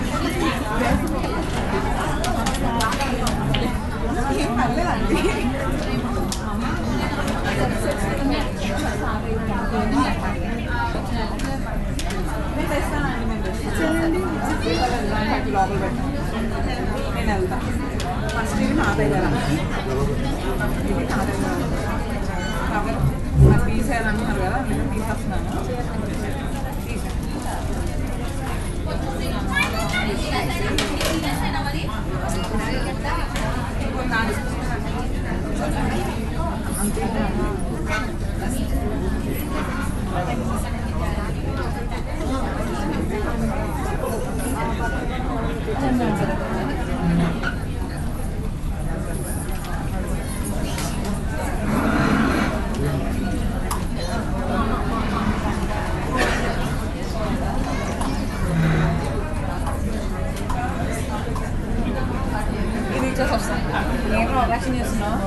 ఏం పర్లేదండి నేను తెస్తానండి నేను తెస్తాను లోపల పెట్టాను నేను వెళ్తా ఫస్ట్ ఇవి నా దగ్గర ఇది నా దగ్గర కవర్ మరి తీసేయాలంటున్నారు కదా నేను తీసేస్తున్నాను ఇప్పుడు నా అంతే ఇది ఇచ్చేసి వస్తాను ఏం ప్రొడక్షన్ చేస్తున్నావు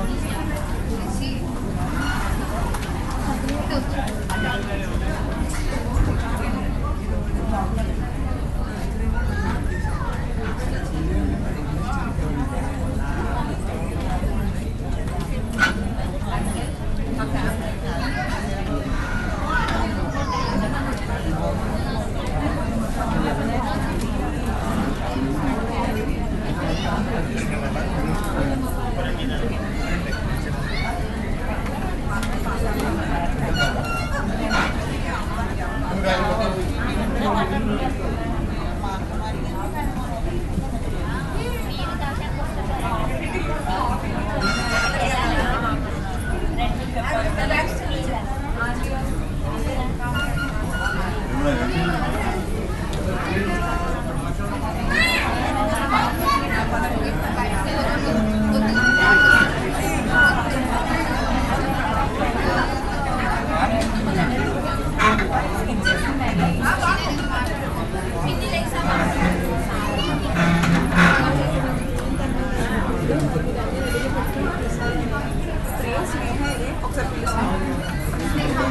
ఒకసారి పిలుస్తాను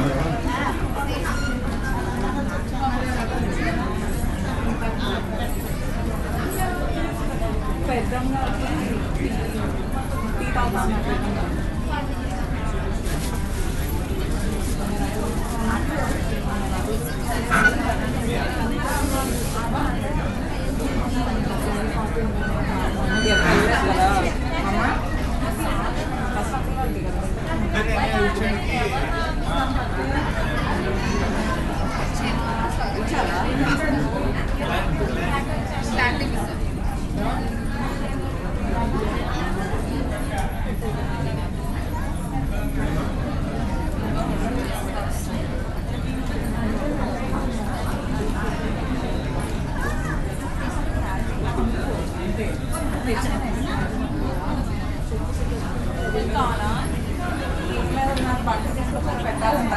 పెద్దమ్మ టీ తాగుతాను పెద్దమ్మ పెట్టాలంట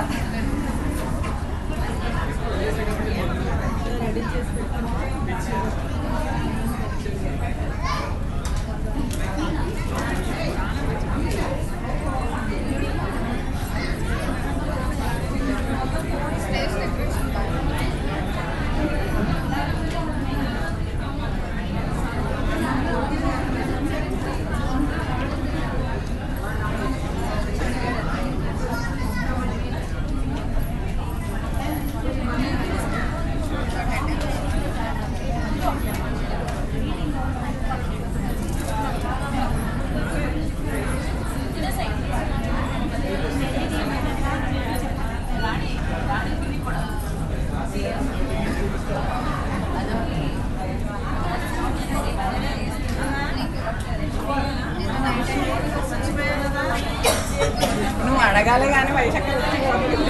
అడగాలి కానీ వైశాఖ వచ్చి పోవట్లేదు.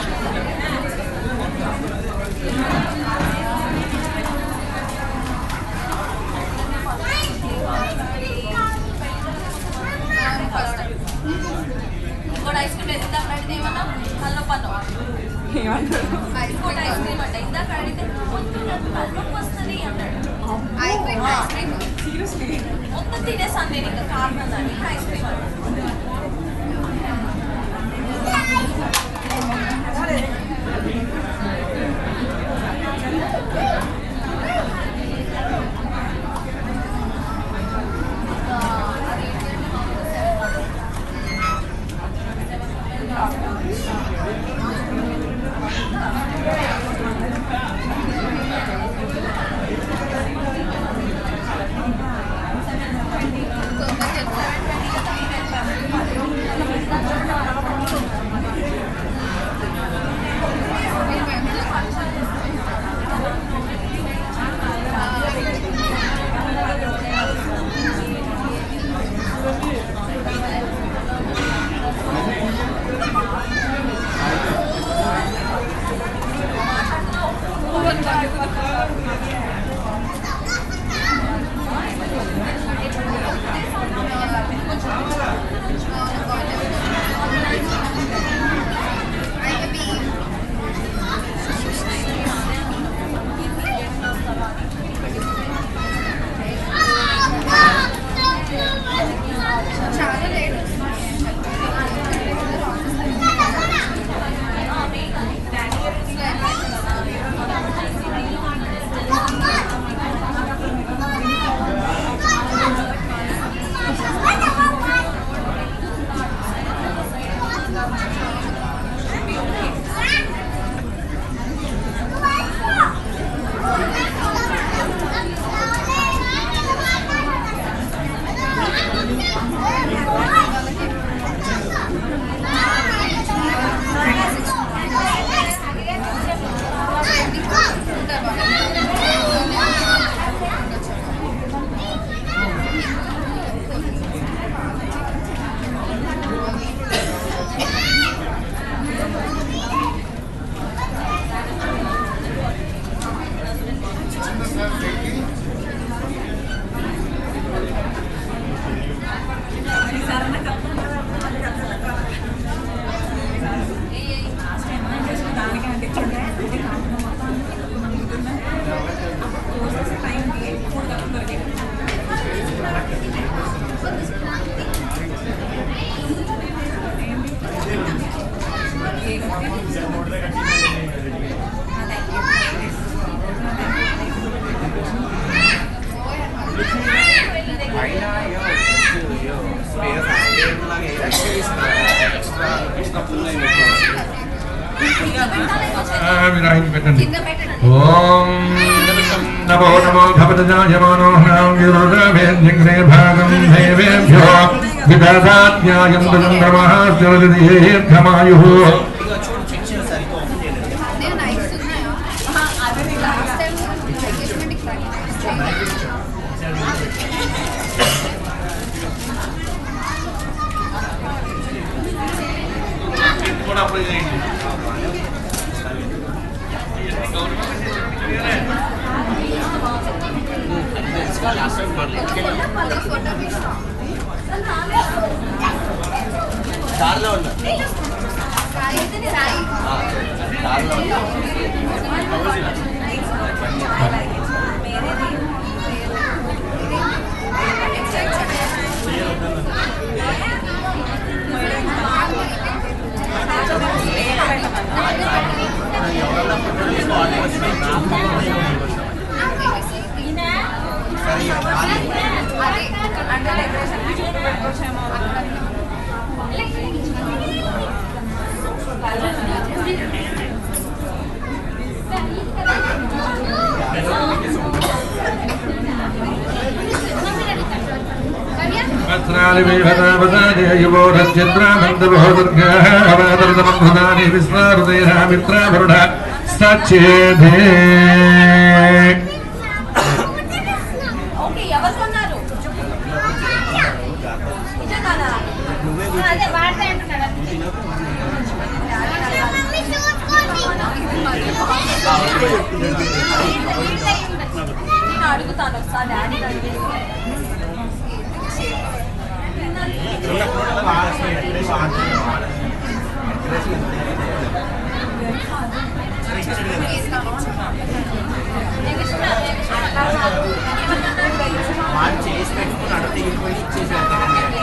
ఇంకోటి ఐస్ క్రీమ్ ఎంత అడిగితే ఏమన్నా తలనొప్పి ఏమంటారు ఇంకోటి ఐస్ క్రీమ్ అంట ఇందాక అడిగితే "వద్దు, నాకు తలనొప్పి వస్తుంది అన్నాడు ice cream ice cream seriously మొత్తం తినేసాను నేను ఇంకా కారణం దాన్ని ఐస్ క్రీమ్ అంట చాలా లేట్ దానికి అంటే చూడండి టైంకి మూడు కప్పులు దొరికాయి అయినా ఏమో అయ్యో, స్పేస్ స్పేస్ లాగా ఎక్స్ట్రా ఎక్స్ట్రా ఎక్స్ట్రా ఫుల్ విరాహిని పెట్టండి కింద పెట్టండి ఓం నమో నమో భవతజాయ మనోహరాం విరుడవేద్యగ్రే భాగం దేవేభ్యో విదధాత్యాయం చంద్రమః దీర్ఘమాయు ఇక చూడు చెక్ చేసి సరిగ్గా ఓపెన్ చేయలేదు నేను నైట్స్ ఉన్నాయా లాస్ట్ టైం ఎంగేజ్మెంట్కి కూడా అప్లై చేయండి లాస్ట్ టైం మళ్ళీ ఫోటో తీస్తాం దారిలో ఉన్నా రాయి అయితే రాయి ఆ, దారిలో ఉన్నా ఎవరన్నా ఫోటో తీసుకోవాలి అంటే డెకరేషన్ చుట్టూ పెట్టుకోవచ్చేమో వస్త్రాలి విభదావదాదేయువోరచిత్రామంతబోదుర్గాహవాదరతమద్భుతాని విస్మారుదైరామిత్రాభరుడ సచ్చేదే ఓకే ఎవరు కొన్నారు నిజంగానా అదే వాడితే అంటున్నాడు నేను అడుగుతాను ఒకసారి డాడీ అడిగేసి వాళ్ళు చేసి పెట్టుకున్నాడు దిగిపోయి ఇచ్చేసి వెళ్తారండి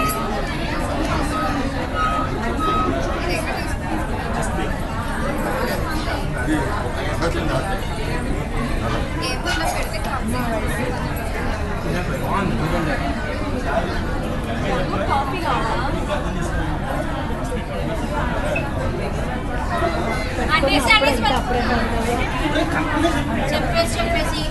కాఫీ కావాలా అడ్రస్ అడ్రస్ చెప్పేసి చెప్పేసి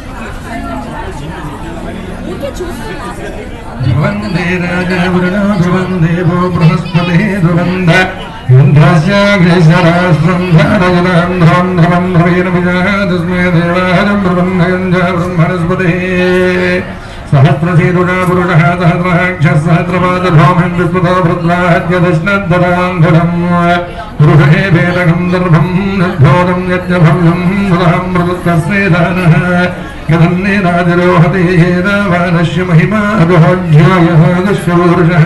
ధ్రువందే రాజవృణో ధ్రువం దేవో బృహస్పతి ధ్రువంద ఇంద్రస్యాగ్రేసరాష్ట్రం ధారయనాం ధ్రువం ధ్రువం ధ్రువైరమిజాతస్మే దేవాజం బ్రహ్మయంజ బ్రహ్మణస్పతి సహస్రశీరుడా పురుషः సహస్రహాక్షः సహస్రపాదభౌమం విస్మృతో భృద్రాహ్యదశ్నద్దరాంధరం పురుషే వేదకం దర్భం నిర్భోదం యజ్ఞభవ్యం మృదహం మృదుత్వస్యేదానः యదన్నే రాజరోహతే రావానశ్య మహిమా అదోధ్యాయः దశ్యపురుషः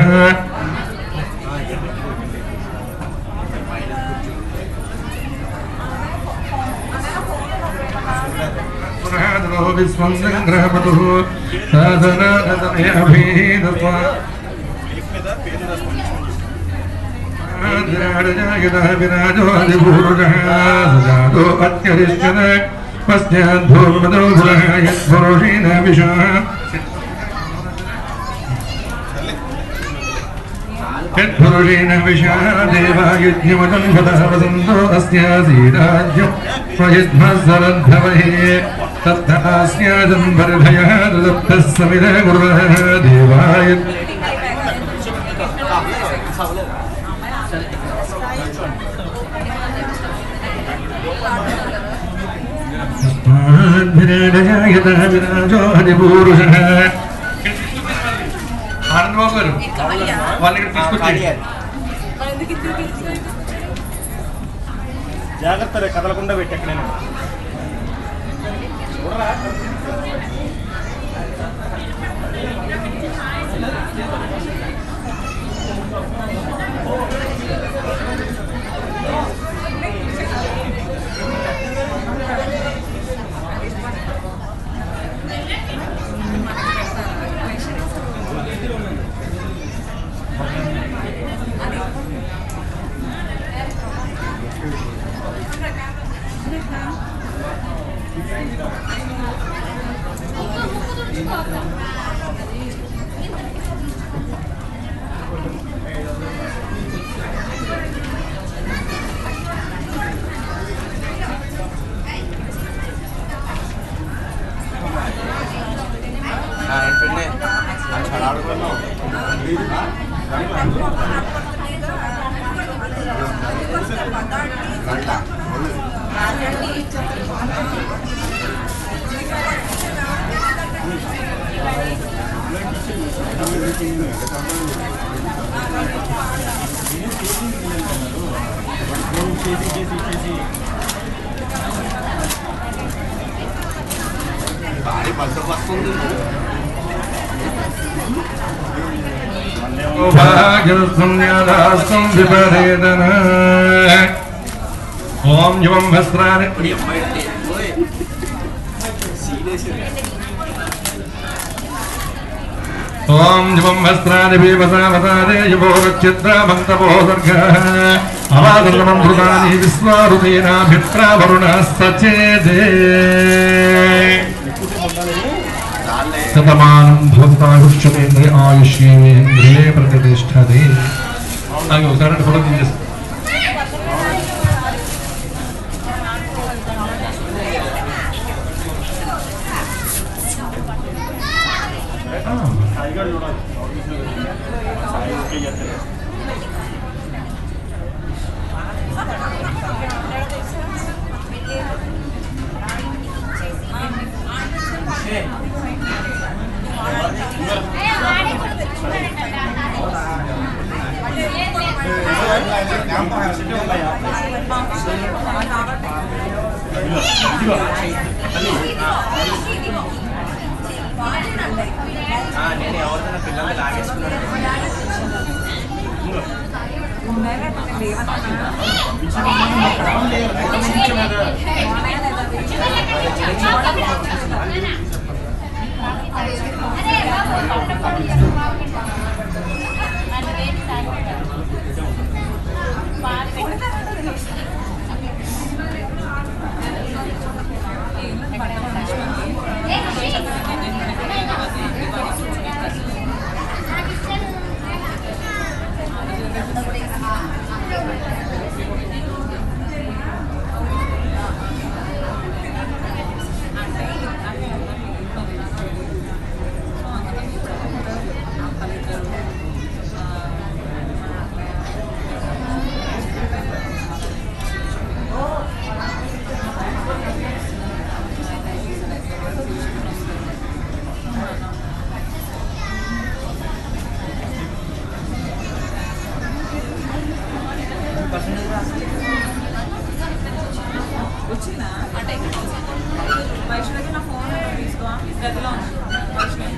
పురాణో విశ్వం సంగ్రహపతుః సాధనాదనే అభీదస్వా విరాజో అధిభూరుషः సజాతో అత్యరిష్టద పశ్చాద్ధూర్మదో పురः యత్పురుషేణ విషः यत्पुरुषेण विषः देवायुज्ञमदन्भतः वसन्तो अस्यासीराज्यं स्वयुध्मस्सरद्धवहे तत्थास्यादम्बरधयः ददप्तः समिधः कुर्वः देवाय తస్మాద్విరాజాయతः విరాజో హరిపూరుషः ఆనందబాబు గారు వాళ్ళని ఇక్కడ తీసుకొచ్చి జాగ్రత్త రే కదలకుండా పెట్టి ఎక్కడైనా చూడరా వెంటనే చడాడుకున్నాం చేసి చేసి చేసి భారీ బస్సు వస్తుంది భాగ్యస్తం విపరేదన ఓం యువం వస్త్రాన్ని ఇప్పుడు ఈ అమ్మాయి ఓయ్ సీరియస్ ఓం యువం వస్త్రాన్ని భీమసావతారే యువోరచిత్రామంతపో సర్గः అవాదర్మం భృతాని విశ్వారుతేనాభిప్రావరుణస్తచేదే చాలే శతమానం భవతాయుష్యతేంద్రియ ఆయుష్యేంద్రియే ప్రతిష్టతే నాకు ఒకసారి ఫోటో తీసేస్తా సాయిగాడు చూడాలి సాయి ఓకే చేస్తాడు ఆ, నేను ఎవరిదైనా పిల్లల్ని లాగేసుకున్నాను వచ్చిందా అంటే వైష్ణవి నా ఫోన్ తీసుకో గదిలో ఉంది వైష్ణవి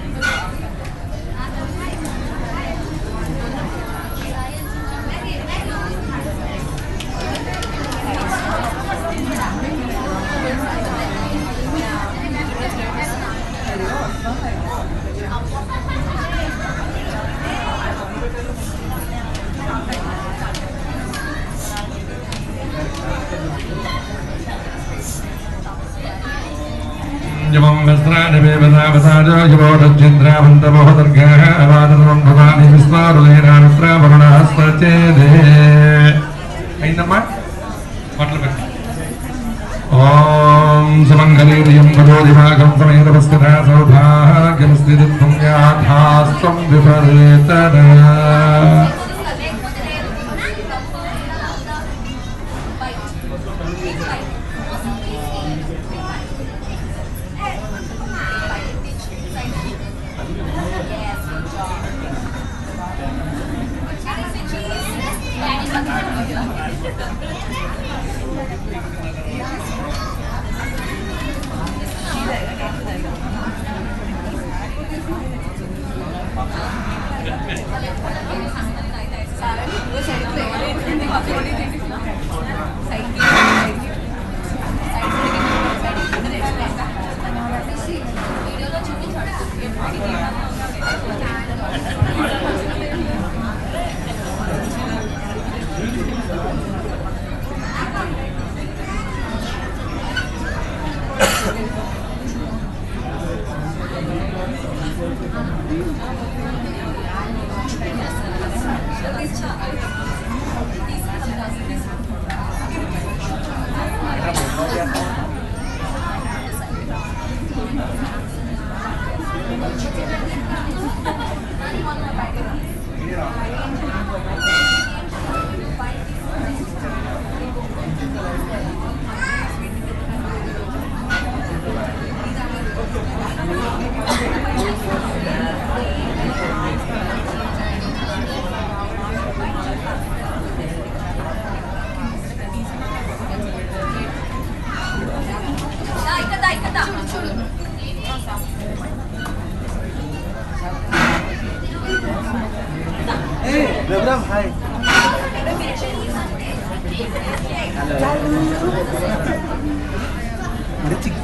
जमं वस्त्राणि वेवसावसाजो युवोरज्यन्द्रावन्तमोहदर्गाः अवादनं भवानि విస్మారులేనానుత్రావరుణహస్తచేదే అయిందమ్మా బట్టలు పెట్టి ఓం సుమంగళీర్యం భగోదిభాగం సమేతపస్కథా సౌభాగ్యం స్థితిత్వం యాథాస్తం విపరేతర ఇక్కడ ఇక్కడ చూడు చూడు రఘురామ్ హాయ్ అంటే చిక్కు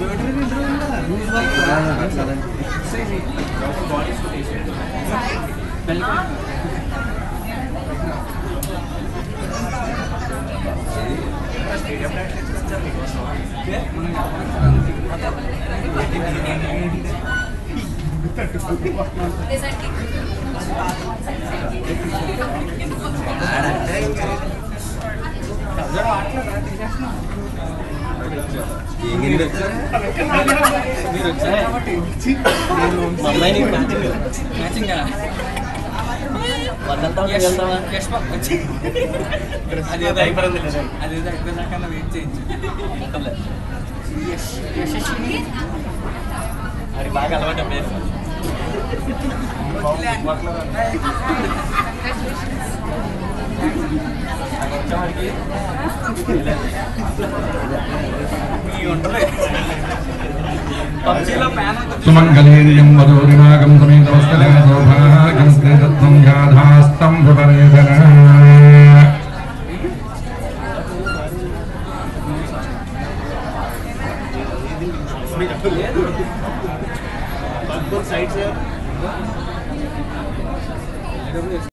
అదే అదే అయిపోయినాకన్నా వెయిట్ చేయించు అది బాగా అలవాటు పేరు పబ్జీలో ప్యాన్ సుమంగళేయం వధూరినాగం సమేతమస్తలే సౌభాగ్యం శ్రీతత్వం యాధాస్తం విపరేతన సైడ్స్